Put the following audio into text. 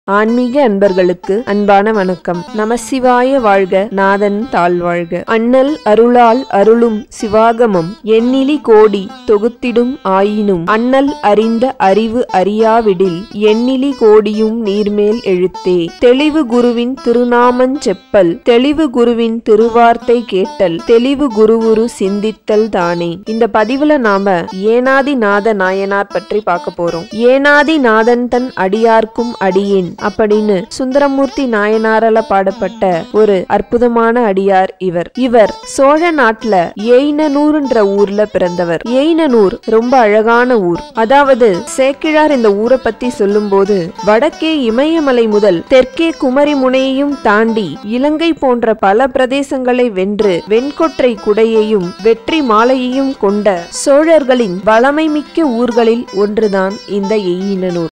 ஆன்மீக அன்பர்களுக்கு அன்பான வணக்கம் நமசிவாய வாழ்க நாதன் தாழ்வாழ்க அண்ணல் அருளால் அருளும் சிவாகமம் எண்ணிலி கோடி தொகுத்திடும் ஆயினும் அண்ணல் அறிந்த அறிவு அறியாவிடில் எண்ணிலி கோடியும் நீர்மேல் எழுத்தே தெளிவு குருவின் திருநாமஞ் செப்பல் தெளிவு குருவின் திருவார்த்தை கேட்டல் தெளிவு குருவுரு சிந்தித்தல் தானே இந்த பதிவுல நாம ஏனாதி நாத நாயனார் பற்றி பார்க்க போறோம் ஏனாதி நாதன் தன் அடியார்க்கும் அடியேன் அப்படின்னு சுந்தரமூர்த்தி நாயனாரால பாடப்பட்ட ஒரு அற்புதமான அடியார் இவர் இவர் சோழ நாட்டுல எய்னனூர்ன்ற ஊர்ல பிறந்தவர் எய்னனூர் ரொம்ப அழகான ஊர் அதாவது சேக்கிழார் இந்த ஊரை பத்தி சொல்லும்போது வடக்கே இமயமலை முதல் தெற்கே குமரி முனையையும் தாண்டி இலங்கை போன்ற பல பிரதேசங்களை வென்று வெண்கொற்றை குடையையும் வெற்றி மாலையையும் கொண்ட சோழர்களின் வளமை மிக்க ஊர்களில் ஒன்றுதான் இந்த எய்யினனூர்